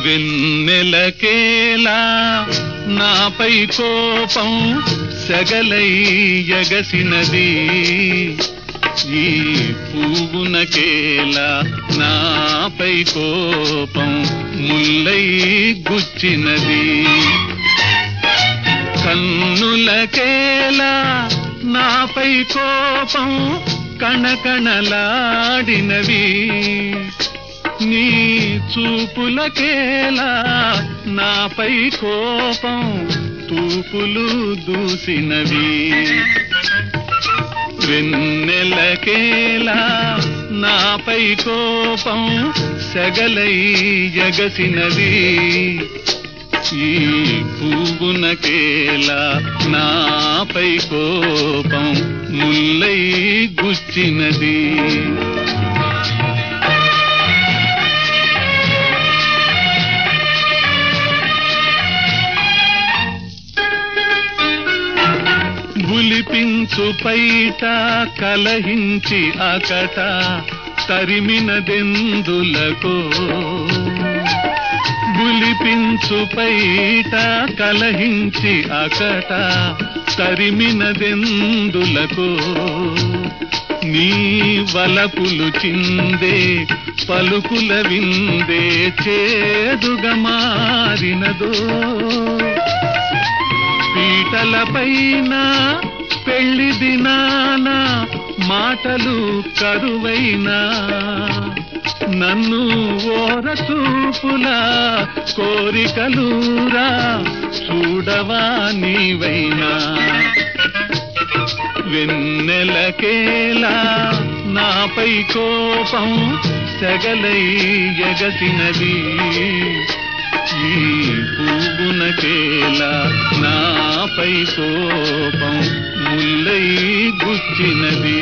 వెన్నెలకేలా నాపై కోపం సెగలై ఎగసినది ఈ పువ్వునకేలా నాపై కోపం ముల్లై గుచ్చినది కన్నులకేలా నాపై కోపం కణకణలాడినవి నీ చూపులకేలా నాపై కోపం తూపులు దూసినవి వెన్నెలకేలా నాపై కోపం సెగలై ఎగసినది ఈ పువ్వునకేలా నాపై కోపం ముల్లై గుచ్చినది గులిపించు పైట కలహించి అకట తరిమినదెందులకో గులిపించు పైట కలహించి అకట తరిమినదెందులకో నీ వలపులు చిందే పలుకుల విందే చేదుగా మారినదో పీటల పైన పెళ్లి దినాన మాటలు కరువైనా నన్ను ఓర చూపులా కోరికలురా చూడవా నీవైనా వెన్నెలకేలా నాపై కోపం సెగలై ఎగసినది ఈ పువ్వునకేలా నాపై కోపం ముల్లై గుచ్చినది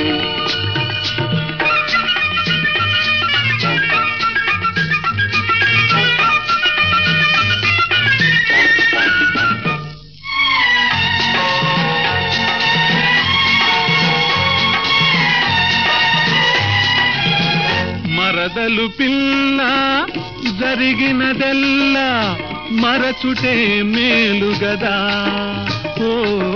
మరదలు పిల్ల జరిగినదెల్లా మరచుటే మేలు గదా ఓ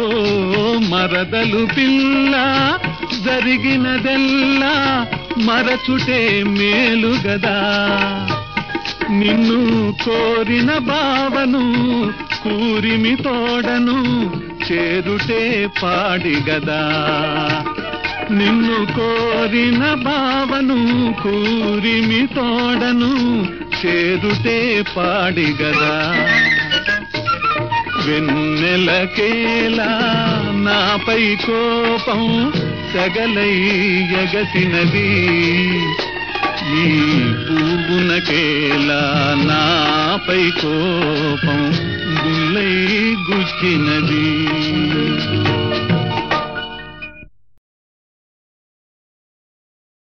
మరదలు పిల్ల జరిగినదెల్లా మరచుటే మేలు గదా నిన్ను కోరిన బావను కూరిమి తోడను చేరుటే పాడిగదా నిన్ను కోరిన బావను కూరిమి తోడను చేరుటే పాడిగదా వెన్నెలకేలా నాపై కోపం సగలై ఎగసినది ఈ పువ్వునకేలా నాపై కోపం గుల్లై గుచ్చినది